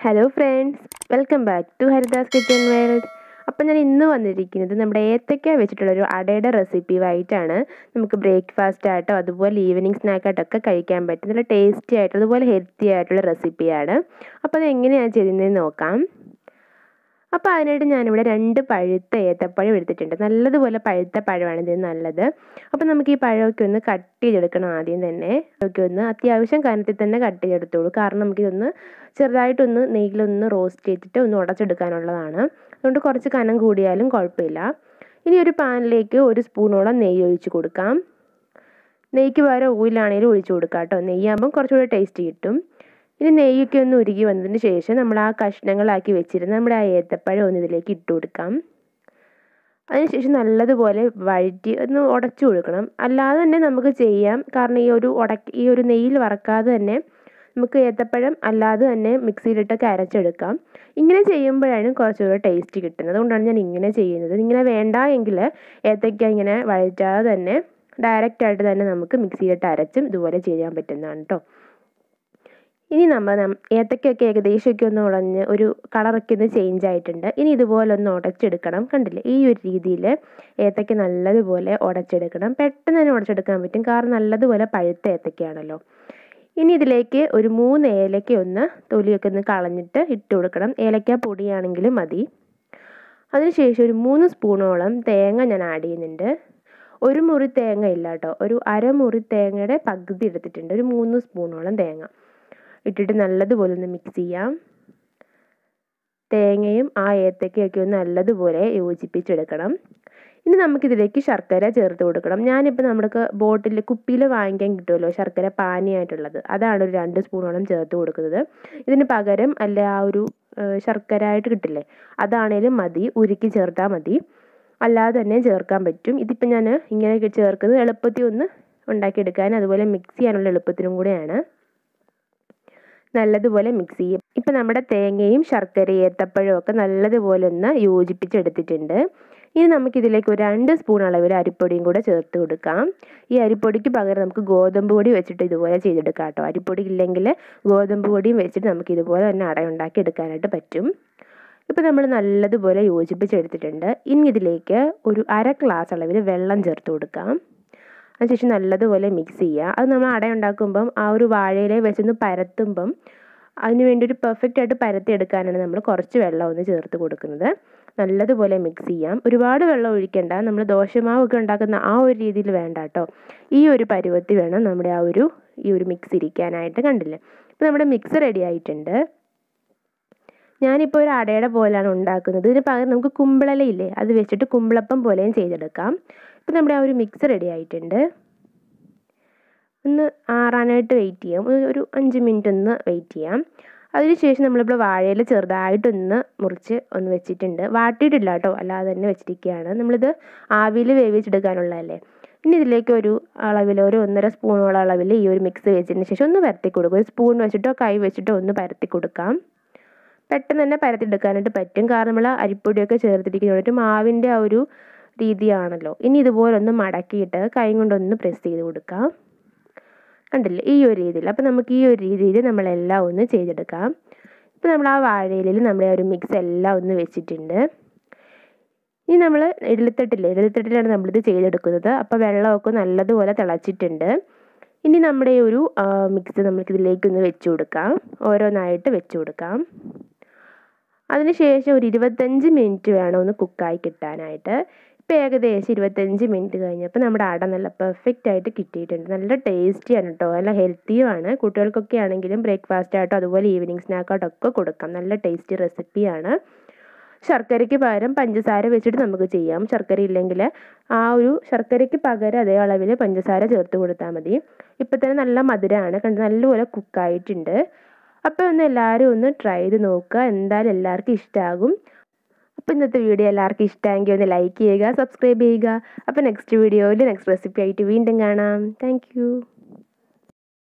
hello friends welcome back to Haridas kitchen world അപ്പം ഞാൻ ഇന്ന് വന്നിരിക്കുന്നത് നമ്മുടെ ഏത്തക്ക വെച്ചിട്ടുള്ള ഒരു അടയുടെ റെസിപ്പിയുമായിട്ടാണ് നമുക്ക് ബ്രേക്ക്ഫാസ്റ്റ് ആയിട്ടോ അതുപോലെ ഈവനിങ് സ്നാക്കായിട്ടൊക്കെ കഴിക്കാൻ പറ്റും നല്ല ടേസ്റ്റി ആയിട്ട് അതുപോലെ ഹെൽത്തി ആയിട്ടുള്ള റെസിപ്പിയാണ് അപ്പോൾ അത് എങ്ങനെയാണ് ചെയ്യുന്നതെന്ന് നോക്കാം അപ്പോൾ അതിനായിട്ട് ഞാനിവിടെ രണ്ട് പഴുത്ത ഏത്തപ്പഴം എടുത്തിട്ടുണ്ട് നല്ലതുപോലെ പഴുത്ത പഴമാണ് ഇതിന് നല്ലത് അപ്പോൾ നമുക്ക് ഈ പഴമൊക്കെ ഒന്ന് കട്ട് ചെയ്തെടുക്കണം ആദ്യം തന്നെ ഒക്കെ ഒന്ന് അത്യാവശ്യം കനത്തിൽ തന്നെ കട്ട് ചെയ്തെടുത്തോളൂ കാരണം നമുക്കിതൊന്ന് ചെറുതായിട്ടൊന്ന് നെയ്യിലൊന്ന് റോസ്റ്റ് ചെയ്തിട്ട് ഒന്ന് ഉടച്ചെടുക്കാനുള്ളതാണ് അതുകൊണ്ട് കുറച്ച് കനം കൂടിയാലും കുഴപ്പമില്ല ഇനി ഒരു പാനിലേക്ക് ഒരു സ്പൂണോളം നെയ്യ് ഒഴിച്ച് കൊടുക്കാം നെയ്ക്ക് പകരം ഓയിലാണെങ്കിലും ഒഴിച്ച് കൊടുക്കാം കേട്ടോ നെയ്യാകുമ്പം കുറച്ചുകൂടി ടേസ്റ്റ് കിട്ടും ഇനി നെയ്യൊക്കെ ഒന്ന് ഉരുകി വന്നതിന് ശേഷം നമ്മൾ ആ കഷ്ണങ്ങളാക്കി വെച്ചിരുന്ന നമ്മുടെ ആ ഏത്തപ്പഴം ഒന്ന് ഇതിലേക്ക് ഇട്ട് കൊടുക്കാം അതിനുശേഷം നല്ലതുപോലെ വഴറ്റി ഒന്ന് ഉടച്ചു കൊടുക്കണം അല്ലാതെ തന്നെ നമുക്ക് ചെയ്യാം കാരണം ഈ ഒരു ഉടക്കി ഈ ഒരു നെയ്യിൽ വറക്കാതെ തന്നെ നമുക്ക് ഏത്തപ്പഴം അല്ലാതെ തന്നെ മിക്സിയിലിട്ടൊക്കെ അരച്ചെടുക്കാം ഇങ്ങനെ ചെയ്യുമ്പോഴാണ് കുറച്ചുകൂടെ ടേസ്റ്റ് കിട്ടുന്നത് അതുകൊണ്ടാണ് ഞാൻ ഇങ്ങനെ ചെയ്യുന്നത് ഇങ്ങനെ വേണ്ട എങ്കിൽ ഏത്തയ്ക്ക ഇങ്ങനെ വഴറ്റാതെ തന്നെ ഡയറക്റ്റ് ആയിട്ട് തന്നെ നമുക്ക് മിക്സിയിലിട്ട് അരച്ചും ഇതുപോലെ ചെയ്യാൻ പറ്റുന്നതാണ് കേട്ടോ ഇനി നമ്മൾ ഏത്തക്കൊക്കെ ഏകദേശമൊക്കെ ഒന്ന് ഉടഞ്ഞ് ഒരു കളറൊക്കെ ഒന്ന് ചേഞ്ച് ആയിട്ടുണ്ട് ഇനി ഇതുപോലെ ഒന്ന് ഉടച്ചെടുക്കണം കണ്ടില്ലേ ഈ ഒരു രീതിയിൽ ഏത്തക്ക നല്ലതുപോലെ ഉടച്ചെടുക്കണം പെട്ടെന്ന് തന്നെ ഉടച്ചെടുക്കാൻ പറ്റും കാരണം നല്ലതുപോലെ പഴുത്ത ഏത്തക്കയാണല്ലോ ഇനി ഇതിലേക്ക് ഒരു മൂന്ന് ഏലക്ക ഒന്ന് തൊലിയൊക്കെ ഒന്ന് കളഞ്ഞിട്ട് ഇട്ട് കൊടുക്കണം ഏലക്ക പൊടിയാണെങ്കിലും മതി അതിനുശേഷം ഒരു മൂന്ന് സ്പൂണോളം തേങ്ങ ഞാൻ ആഡ് ചെയ്യുന്നുണ്ട് ഒരു മുറി തേങ്ങ ഇല്ല കേട്ടോ ഒരു അരമുറി തേങ്ങയുടെ പകുതി എടുത്തിട്ടുണ്ട് ഒരു മൂന്ന് സ്പൂണോളം തേങ്ങ ഇട്ടിട്ട് നല്ലതുപോലെ ഒന്ന് മിക്സ് ചെയ്യാം തേങ്ങയും ആ ഏത്തക്കയൊക്കെ ഒന്ന് നല്ലതുപോലെ യോജിപ്പിച്ചെടുക്കണം ഇനി നമുക്കിതിലേക്ക് ശർക്കര ചേർത്ത് കൊടുക്കണം ഞാനിപ്പോൾ നമുക്ക് ബോട്ടിൽ കുപ്പിയിൽ വാങ്ങിക്കാൻ കിട്ടുമല്ലോ ശർക്കര പാനിയായിട്ടുള്ളത് അതാണ് ഒരു രണ്ട് സ്പൂണോളം ചേർത്ത് കൊടുക്കുന്നത് ഇതിന് പകരം അല്ല ആ ഒരു ശർക്കര ആയിട്ട് കിട്ടില്ലേ അതാണേലും മതി ഉരുക്കി ചേർത്താൽ മതി അല്ലാതെ തന്നെ ചേർക്കാൻ പറ്റും ഇതിപ്പോൾ ഞാൻ ഇങ്ങനെ ചേർക്കുന്നത് എളുപ്പത്തിൽ ഒന്ന് ഉണ്ടാക്കിയെടുക്കാൻ അതുപോലെ മിക്സ് ചെയ്യാനുള്ള എളുപ്പത്തിനും കൂടെയാണ് നല്ലതുപോലെ മിക്സ് ചെയ്യും ഇപ്പം നമ്മുടെ തേങ്ങയും ശർക്കരയും ഏത്തപ്പഴവും ഒക്കെ നല്ലതുപോലെ ഒന്ന് യോജിപ്പിച്ചെടുത്തിട്ടുണ്ട് ഇനി നമുക്കിതിലേക്ക് ഒരു രണ്ട് സ്പൂൺ അളവിൽ അരിപ്പൊടിയും കൂടെ ചേർത്ത് കൊടുക്കാം ഈ അരിപ്പൊടിക്ക് പകരം നമുക്ക് ഗോതമ്പ് പൊടി വെച്ചിട്ട് ഇതുപോലെ ചെയ്തെടുക്കാം കേട്ടോ അരിപ്പൊടി ഇല്ലെങ്കിൽ ഗോതമ്പ് പൊടിയും വെച്ചിട്ട് നമുക്ക് ഇതുപോലെ തന്നെ അട ഉണ്ടാക്കി എടുക്കാനായിട്ട് പറ്റും ഇപ്പോൾ നമ്മൾ നല്ലതുപോലെ യോജിപ്പിച്ചെടുത്തിട്ടുണ്ട് ഇനി ഇതിലേക്ക് ഒരു അര ഗ്ലാസ് അളവിൽ വെള്ളം ചേർത്ത് കൊടുക്കാം അതിനുശേഷം നല്ലതുപോലെ മിക്സ് ചെയ്യുക അത് നമ്മൾ അട ഉണ്ടാക്കുമ്പം ആ ഒരു വാഴയിലെ വെച്ചൊന്ന് പരത്തുമ്പം അതിന് വേണ്ടി ഒരു പെർഫെക്റ്റ് ആയിട്ട് പരത്തി എടുക്കാനാണ് നമ്മൾ കുറച്ച് വെള്ളം ഒന്ന് ചേർത്ത് കൊടുക്കുന്നത് നല്ലതുപോലെ മിക്സ് ചെയ്യാം ഒരുപാട് വെള്ളം ഒഴിക്കേണ്ട നമ്മൾ ദോശമാവൊക്കെ ഉണ്ടാക്കുന്ന ആ ഒരു രീതിയിൽ വേണ്ട കേട്ടോ ഈ ഒരു പരുവത്തിൽ വേണം നമ്മുടെ ആ ഒരു ഈ ഒരു മിക്സ് ഇരിക്കാനായിട്ട് കണ്ടില്ലേ ഇപ്പോൾ നമ്മുടെ മിക്സ് റെഡി ആയിട്ടുണ്ട് ഞാനിപ്പോൾ ഒരു അടയുടെ പോലെയാണ് ഉണ്ടാക്കുന്നത് ഇതിന് പകരം നമുക്ക് കുമ്പിളയില്ലേ അത് വെച്ചിട്ട് കുമ്പിളപ്പം പോലെയും ചെയ്തെടുക്കാം ഇപ്പം നമ്മുടെ ആ ഒരു മിക്സ് റെഡി ആയിട്ടുണ്ട് ഒന്ന് ആറാനായിട്ട് വെയിറ്റ് ചെയ്യാം ഒരു അഞ്ച് മിനിറ്റ് ഒന്ന് വെയിറ്റ് ചെയ്യാം അതിനുശേഷം നമ്മളിപ്പോൾ വാഴയിൽ ചെറുതായിട്ടൊന്ന് മുറിച്ച് ഒന്ന് വെച്ചിട്ടുണ്ട് വാട്ടിയിട്ടില്ല കേട്ടോ അല്ലാതെ തന്നെ വെച്ചിരിക്കുകയാണ് നമ്മളിത് ആവിയിൽ വേവിച്ചെടുക്കാനുള്ളതല്ലേ ഇനി ഇതിലേക്ക് ഒരു അളവിൽ ഒരു ഒന്നര സ്പൂണോളം അളവിൽ ഈ ഒരു മിക്സ് വെച്ചതിന് ശേഷം ഒന്ന് പരത്തി കൊടുക്കും ഒരു സ്പൂൺ വെച്ചിട്ടോ കൈ വെച്ചിട്ടോ ഒന്ന് പരത്തി കൊടുക്കാം പെട്ടെന്ന് തന്നെ പരത്തിയെടുക്കാനായിട്ട് പറ്റും കാരണം നമ്മൾ അരിപ്പൊടിയൊക്കെ ചേർത്തിരിക്കുന്നതുകൊണ്ട് മാവിൻ്റെ ആ ഒരു രീതിയാണല്ലോ ഇനി ഇതുപോലെ ഒന്ന് മടക്കിയിട്ട് കൈ കൊണ്ടൊന്ന് പ്രസ് ചെയ്ത് കൊടുക്കാം കണ്ടില്ലേ ഈ ഒരു രീതിയിൽ അപ്പോൾ നമുക്ക് ഈ ഒരു രീതിയിൽ നമ്മളെല്ലാം ഒന്ന് ചെയ്തെടുക്കാം ഇപ്പോൾ നമ്മൾ ആ വാഴയിലിൽ നമ്മുടെ ഒരു മിക്സ് എല്ലാം ഒന്ന് വെച്ചിട്ടുണ്ട് ഇനി നമ്മൾ ഇഡലിത്തട്ടില്ലേ ഇഡലിത്തട്ടിലാണ് നമ്മളിത് ചെയ്തെടുക്കുന്നത് അപ്പോൾ വെള്ളമൊക്കെ നല്ലതുപോലെ തിളച്ചിട്ടുണ്ട് ഇനി നമ്മുടെ ഒരു മിക്സ് നമുക്കിതിലേക്കൊന്ന് വെച്ച് കൊടുക്കാം ഓരോന്നായിട്ട് വെച്ച് കൊടുക്കാം അതിനുശേഷം ഒരു ഇരുപത്തഞ്ച് മിനിറ്റ് വേണം ഒന്ന് കുക്കായി കിട്ടാനായിട്ട് ഇപ്പോൾ ഏകദേശം ഇരുപത്തഞ്ച് മിനിറ്റ് കഴിഞ്ഞപ്പോൾ നമ്മുടെ അട നല്ല പെർഫെക്റ്റ് ആയിട്ട് കിട്ടിയിട്ടുണ്ട് നല്ല ടേസ്റ്റിയാണ് കേട്ടോ നല്ല ഹെൽത്തിയുമാണ് കുട്ടികൾക്കൊക്കെ ആണെങ്കിലും ബ്രേക്ക്ഫാസ്റ്റ് ആയിട്ടോ അതുപോലെ ഈവനിങ് സ്നാക്കായിട്ടോ ഒക്കെ കൊടുക്കാം നല്ല ടേസ്റ്റി റെസിപ്പിയാണ് ശർക്കരയ്ക്ക് പകരം പഞ്ചസാര വെച്ചിട്ട് നമുക്ക് ചെയ്യാം ശർക്കര ഇല്ലെങ്കിൽ ആ ഒരു ശർക്കരയ്ക്ക് പകരം അതേ അളവിൽ പഞ്ചസാര ചേർത്ത് കൊടുത്താൽ മതി ഇപ്പം തന്നെ നല്ല മധുരമാണ് കണ്ട് നല്ലപോലെ കുക്കായിട്ടുണ്ട് അപ്പോൾ ഒന്ന് എല്ലാവരും ഒന്ന് ട്രൈ ചെയ്ത് നോക്കുക എന്തായാലും എല്ലാവർക്കും ഇഷ്ടമാകും അപ്പോൾ ഇന്നത്തെ വീഡിയോ എല്ലാവർക്കും ഇഷ്ടമെങ്കിൽ ഒന്ന് ലൈക്ക് ചെയ്യുക സബ്സ്ക്രൈബ് ചെയ്യുക അപ്പോൾ നെക്സ്റ്റ് വീഡിയോയിൽ നെക്സ്റ്റ് റെസിപ്പി ആയിട്ട് വീണ്ടും കാണാം താങ്ക്